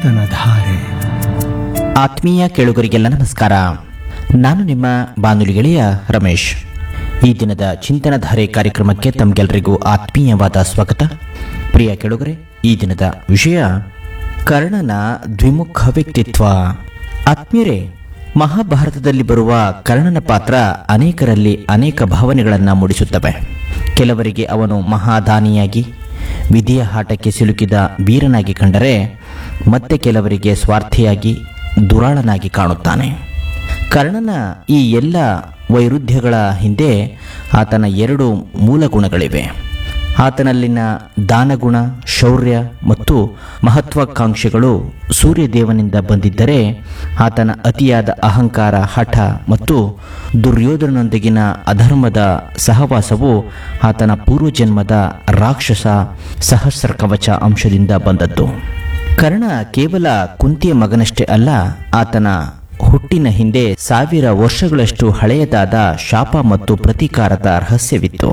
ಧಾರೆ ಆತ್ಮೀಯ ಕೇಳುಗರಿಗೆಲ್ಲ ನಮಸ್ಕಾರ ನಾನು ನಿಮ್ಮ ಬಾನುಲಿ ಗೆಳೆಯ ರಮೇಶ್ ಈ ದಿನದ ಚಿಂತನಧಾರೆ ಕಾರ್ಯಕ್ರಮಕ್ಕೆ ತಮಗೆಲ್ಲರಿಗೂ ಆತ್ಮೀಯವಾದ ಸ್ವಾಗತ ಪ್ರಿಯ ಕೇಳುಗರೆ ಈ ದಿನದ ವಿಷಯ ಕರ್ಣನ ದ್ವಿಮುಖ ವ್ಯಕ್ತಿತ್ವ ಆತ್ಮೀಯರೇ ಮಹಾಭಾರತದಲ್ಲಿ ಬರುವ ಕರ್ಣನ ಪಾತ್ರ ಅನೇಕರಲ್ಲಿ ಅನೇಕ ಭಾವನೆಗಳನ್ನು ಮೂಡಿಸುತ್ತವೆ ಕೆಲವರಿಗೆ ಅವನು ಮಹಾದಾನಿಯಾಗಿ ವಿಧಿಯ ಆಟಕ್ಕೆ ಸಿಲುಕಿದ ವೀರನಾಗಿ ಕಂಡರೆ ಮತ್ತೆ ಕೆಲವರಿಗೆ ಸ್ವಾರ್ಥಿಯಾಗಿ ದುರಾಳನಾಗಿ ಕಾಣುತ್ತಾನೆ ಕರ್ಣನ ಈ ಎಲ್ಲ ವೈರುಧ್ಯಗಳ ಹಿಂದೆ ಆತನ ಎರಡು ಮೂಲ ಗುಣಗಳಿವೆ ಆತನಲ್ಲಿನ ದಾನಗುಣ ಶೌರ್ಯ ಮತ್ತು ಮಹತ್ವಾಕಾಂಕ್ಷೆಗಳು ಸೂರ್ಯದೇವನಿಂದ ಬಂದಿದ್ದರೆ ಆತನ ಅತಿಯಾದ ಅಹಂಕಾರ ಹಠ ಮತ್ತು ದುರ್ಯೋಧನನೊಂದಿಗಿನ ಅಧರ್ಮದ ಸಹವಾಸವು ಆತನ ಪೂರ್ವಜನ್ಮದ ರಾಕ್ಷಸ ಸಹಸ್ರ ಕವಚ ಅಂಶದಿಂದ ಬಂದದ್ದು ಕರ್ಣ ಕೇವಲ ಕುಂತಿಯ ಮಗನಷ್ಟೇ ಅಲ್ಲ ಆತನ ಹುಟ್ಟಿನ ಹಿಂದೆ ಸಾವಿರ ವರ್ಷಗಳಷ್ಟು ಹಳೆಯದಾದ ಶಾಪ ಮತ್ತು ಪ್ರತೀಕಾರದ ರಹಸ್ಯವಿತ್ತು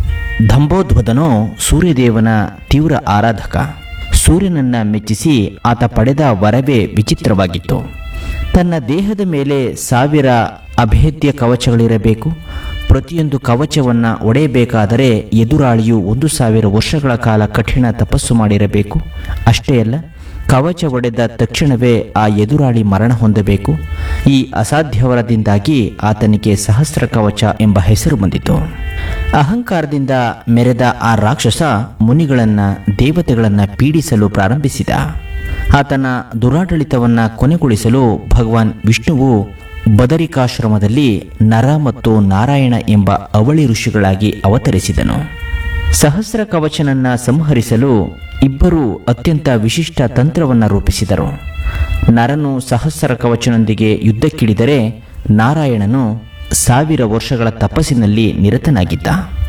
ದಂಬೋಧ್ವದನು ಸೂರ್ಯದೇವನ ತೀವ್ರ ಆರಾಧಕ ಸೂರ್ಯನನ್ನ ಮೆಚ್ಚಿಸಿ ಆತ ಪಡೆದ ವರವೇ ವಿಚಿತ್ರವಾಗಿತ್ತು ತನ್ನ ದೇಹದ ಮೇಲೆ ಸಾವಿರ ಅಭೇದ್ಯ ಕವಚಗಳಿರಬೇಕು ಪ್ರತಿಯೊಂದು ಕವಚವನ್ನು ಒಡೆಯಬೇಕಾದರೆ ಎದುರಾಳಿಯು ಒಂದು ಸಾವಿರ ವರ್ಷಗಳ ಕಾಲ ಕಠಿಣ ತಪಸ್ಸು ಮಾಡಿರಬೇಕು ಅಷ್ಟೇ ಅಲ್ಲ ಕವಚ ಒಡೆದ ತಕ್ಷಣವೇ ಆ ಎದುರಾಳಿ ಮರಣ ಹೊಂದಬೇಕು ಈ ಅಸಾಧ್ಯವರದಿಂದಾಗಿ ಆತನಿಗೆ ಸಹಸ್ರ ಕವಚ ಎಂಬ ಹೆಸರು ಬಂದಿತು ಅಹಂಕಾರದಿಂದ ಮೆರೆದ ಆ ರಾಕ್ಷಸ ಮುನಿಗಳನ್ನ ದೇವತೆಗಳನ್ನ ಪೀಡಿಸಲು ಪ್ರಾರಂಭಿಸಿದ ಆತನ ದುರಾಡಳಿತವನ್ನ ಕೊನೆಗೊಳಿಸಲು ಭಗವಾನ್ ವಿಷ್ಣುವು ಬದರಿಕಾಶ್ರಮದಲ್ಲಿ ನರ ಮತ್ತು ನಾರಾಯಣ ಎಂಬ ಅವಳಿ ಋಷಿಗಳಾಗಿ ಅವತರಿಸಿದನು ಸಹಸ್ರ ಕವಚನನ್ನ ಸಂಹರಿಸಲು ಇಬ್ಬರು ಅತ್ಯಂತ ವಿಶಿಷ್ಟ ತಂತ್ರವನ್ನು ರೂಪಿಸಿದರು ನರನು ಸಹಸ್ರ ಕವಚನೊಂದಿಗೆ ಯುದ್ಧಕ್ಕಿಳಿದರೆ ನಾರಾಯಣನು ಸಾವಿರ ವರ್ಷಗಳ ತಪಸ್ಸಿನಲ್ಲಿ ನಿರತನಾಗಿದ್ದ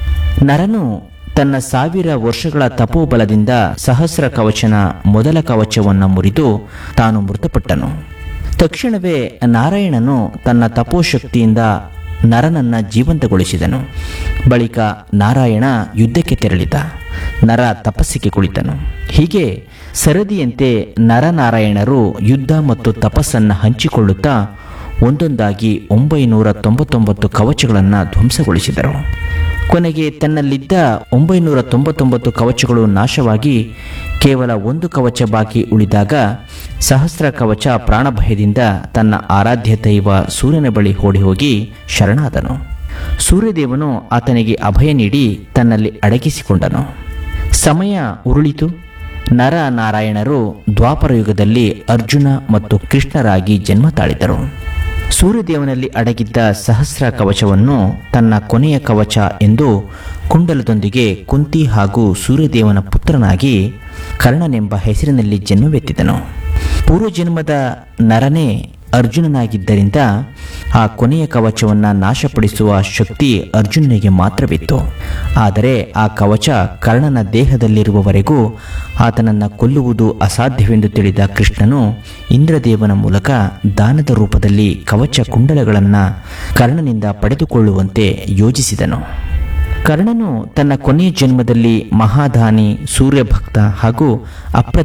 ನರನು ತನ್ನ ಸಾವಿರ ವರ್ಷಗಳ ತಪೋಬಲದಿಂದ ಸಹಸ್ರ ಕವಚನ ಮೊದಲ ಕವಚವನ್ನು ಮುರಿದು ತಾನು ಮೃತಪಟ್ಟನು ತಕ್ಷಣವೇ ನಾರಾಯಣನು ತನ್ನ ತಪೋಶಕ್ತಿಯಿಂದ ನರನನ್ನ ಜೀವಂತಗೊಳಿಸಿದನು ಬಳಿಕ ನಾರಾಯಣ ಯುದ್ಧಕ್ಕೆ ತೆರಳಿದ ನರ ತಪಸ್ಸಿಗೆ ಕುಳಿತನು ಹೀಗೆ ಸರದಿಯಂತೆ ನರನಾರಾಯಣರು ಯುದ್ಧ ಮತ್ತು ತಪಸ್ಸನ್ನು ಹಂಚಿಕೊಳ್ಳುತ್ತಾ ಒಂದೊಂದಾಗಿ ಒಂಬೈನೂರ ತೊಂಬತ್ತೊಂಬತ್ತು ಕವಚಗಳನ್ನು ಧ್ವಂಸಗೊಳಿಸಿದರು ಕೊನೆಗೆ ತನ್ನಲ್ಲಿದ್ದ ಒಂಬೈನೂರ ತೊಂಬತ್ತೊಂಬತ್ತು ಕವಚಗಳು ನಾಶವಾಗಿ ಕೇವಲ ಒಂದು ಕವಚ ಬಾಕಿ ಉಳಿದಾಗ ಸಹಸ್ರ ಕವಚ ಪ್ರಾಣಭಯದಿಂದ ತನ್ನ ಆರಾಧ್ಯ ದೈವ ಸೂರ್ಯನ ಬಳಿ ಓಡಿ ಹೋಗಿ ಶರಣಾದನು ಸೂರ್ಯದೇವನು ಆತನಿಗೆ ಅಭಯ ನೀಡಿ ತನ್ನಲ್ಲಿ ಅಡಗಿಸಿಕೊಂಡನು ಸಮಯ ಉರುಳಿತು ನರ ನಾರಾಯಣರು ದ್ವಾಪರ ಯುಗದಲ್ಲಿ ಅರ್ಜುನ ಮತ್ತು ಕೃಷ್ಣರಾಗಿ ಜನ್ಮ ತಾಳಿದರು ಸೂರ್ಯದೇವನಲ್ಲಿ ಅಡಗಿದ್ದ ಸಹಸ್ರ ಕವಚವನ್ನು ತನ್ನ ಕೊನೆಯ ಕವಚ ಎಂದು ಕುಂಡಲದೊಂದಿಗೆ ಕುಂತಿ ಹಾಗೂ ಸೂರ್ಯದೇವನ ಪುತ್ರನಾಗಿ ಕರ್ಣನೆಂಬ ಹೆಸರಿನಲ್ಲಿ ಜನ್ಮವೆತ್ತಿದನು ಪೂರ್ವಜನ್ಮದ ನರನೇ ಅರ್ಜುನನಾಗಿದ್ದರಿಂದ ಆ ಕೊನೆಯ ಕವಚವನ್ನು ನಾಶಪಡಿಸುವ ಶಕ್ತಿ ಅರ್ಜುನನಿಗೆ ಮಾತ್ರವಿತ್ತು ಆದರೆ ಆ ಕವಚ ಕರ್ಣನ ದೇಹದಲ್ಲಿರುವವರೆಗೂ ಆತನನ್ನು ಕೊಲ್ಲುವುದು ಅಸಾಧ್ಯವೆಂದು ತಿಳಿದ ಕೃಷ್ಣನು ಇಂದ್ರದೇವನ ಮೂಲಕ ದಾನದ ರೂಪದಲ್ಲಿ ಕವಚ ಕುಂಡಲಗಳನ್ನು ಕರ್ಣನಿಂದ ಪಡೆದುಕೊಳ್ಳುವಂತೆ ಯೋಜಿಸಿದನು ಕರ್ಣನು ತನ್ನ ಕೊನೆಯ ಜನ್ಮದಲ್ಲಿ ಮಹಾದಾನಿ ಸೂರ್ಯಭಕ್ತ ಹಾಗೂ ಅಪ್ರ